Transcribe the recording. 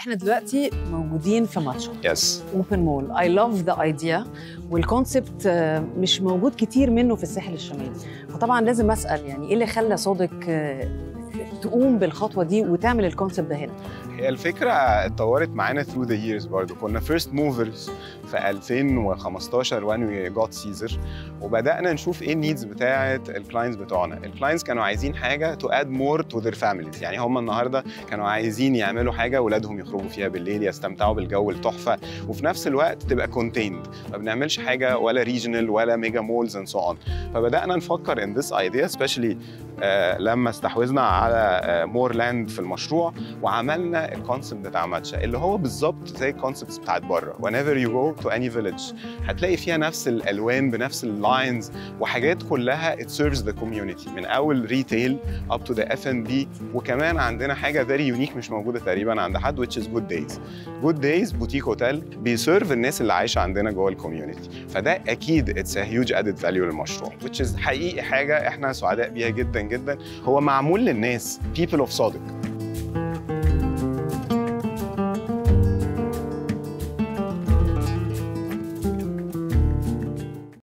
احنا دلوقتي موجودين في ماتشا يس اوبن مول اي لاف ذا ايديا والكونسبت مش موجود كتير منه في الساحل الشمالي فطبعا لازم اسال يعني ايه اللي خلى صادق آه، تقوم بالخطوه دي وتعمل الكونسبت ده هنا هي الفكرة اتطورت معانا through the years برضو كنا first movers في 2015 when we got Caesar وبدأنا نشوف ايه النيدز بتاعة الكلاينتس بتوعنا الكلاينتس كانوا عايزين حاجة to add more to their families يعني هم النهاردة كانوا عايزين يعملوا حاجة ولادهم يخرجوا فيها بالليل يستمتعوا بالجو التحفة وفي نفس الوقت تبقى contained ما بنعملش حاجة ولا regional ولا ميجا مولز and so on فبدأنا نفكر in this idea especially آه، لما استحوذنا على مور لاند في المشروع وعملنا الكونسبت بتاع ماتشا اللي هو بالظبط زي الكونسبتس بتاعت بره whenever you go to any village هتلاقي فيها نفس الالوان بنفس اللاينز وحاجات كلها it serves the community من اول ريتيل up to the F&B وكمان عندنا حاجه very unique مش موجوده تقريبا عند حد which is good days good days بوتيك اوتيل بيسيرف الناس اللي عايشه عندنا جوه الكوميونتي فده اكيد it's a huge added value للمشروع which is حقيقي حاجه احنا سعداء بيها جدا جدا هو معمول للناس people of صادق